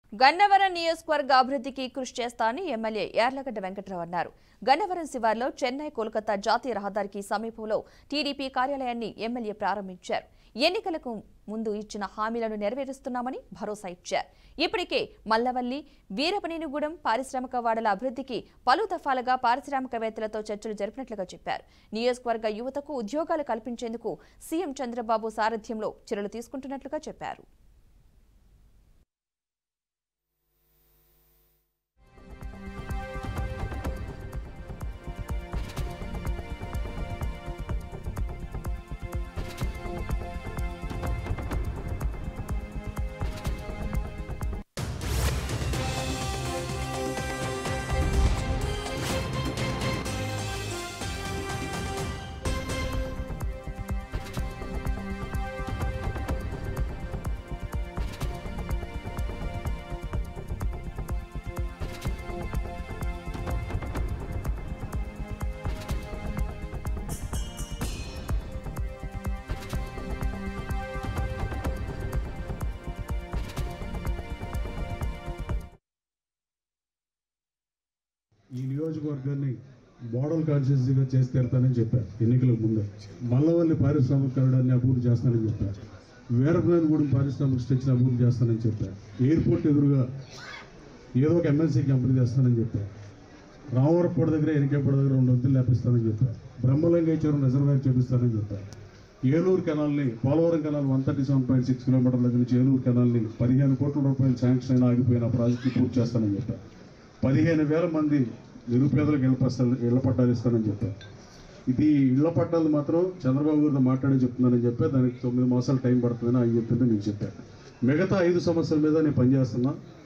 గన్నవరం నియోజకవర్గ అభివృద్ధికి కృషి చేస్తానని ఎమ్మెల్యే యార్లగడ్డ వెంకట్రావు అన్నారు గన్నవరం శివార్లో చెన్నై కోల్కతా జాతీయ రహదారికి సమీపంలో టీడీపీ కార్యాలయాన్ని ఎమ్మెల్యే ప్రారంభించారు ఎన్నికలకు ముందు ఇచ్చిన హామీలను నెరవేరుస్తున్నామని భరోసా ఇచ్చారు ఇప్పటికే మల్లవల్లి వీరపనేనిగూడెం పారిశ్రామిక వాడల అభివృద్ధికి పలు దఫాలుగా పారిశ్రామికవేత్తలతో చర్చలు జరిపినట్లుగా చెప్పారు నియోజకవర్గ యువతకు ఉద్యోగాలు కల్పించేందుకు సీఎం చంద్రబాబు సారథ్యంలో చర్యలు తీసుకుంటున్నట్లుగా చెప్పారు ఈ నియోజకవర్గాన్ని మోడల్ కాన్స్టిట్యూన్సీగా చేసి తీరుతానని చెప్పారు ఎన్నికలకు ముందే మల్లవల్లి పారిశ్రామికరణాన్ని అభివృద్ధి చేస్తానని చెప్పారు వీరపనేనిగూడెం పారిశ్రామిక స్టేషన్ అభివృద్ధి చేస్తానని చెప్పారు ఎయిర్పోర్ట్ ఎదురుగా ఏదో ఒక ఎంఎన్సీ కంపెనీ తెస్తానని చెప్పారు రామవరపూడి దగ్గర ఎనికేపూడి దగ్గర రెండు వద్దులు లేపిస్తానని చెప్పారు బ్రహ్మలింగేశ్వరం రిజర్వాయర్ చూపిస్తానని చెప్పారు ఏలూరు కెనాల్ని Polavaram canal one thirty seven point six కిలోమీటర్ల దగ్గర నుంచి ఏలూరు కెనాల్ని పదిహేను కోట్ల రూపాయలు శాంక్షన్ అయిన ఆగిపోయిన ప్రాజెక్టు పూర్తి చేస్తానని చెప్పారు పదిహేను వేల మంది నిరుపేదలకు ఇళ్ల పస్తాలు ఇళ్ల పట్టాలు ఇస్తానని చెప్పారు ఇది ఇళ్ల పట్టాలు మాత్రం చంద్రబాబు గారితో మాట్లాడి చెప్తున్నానని చెప్పి దానికి తొమ్మిది మాసాలు టైం పడుతుందని ఆయన చెప్తుంటే నేను చెప్పాను మిగతా ఐదు సమస్యల మీద నేను పనిచేస్తున్నా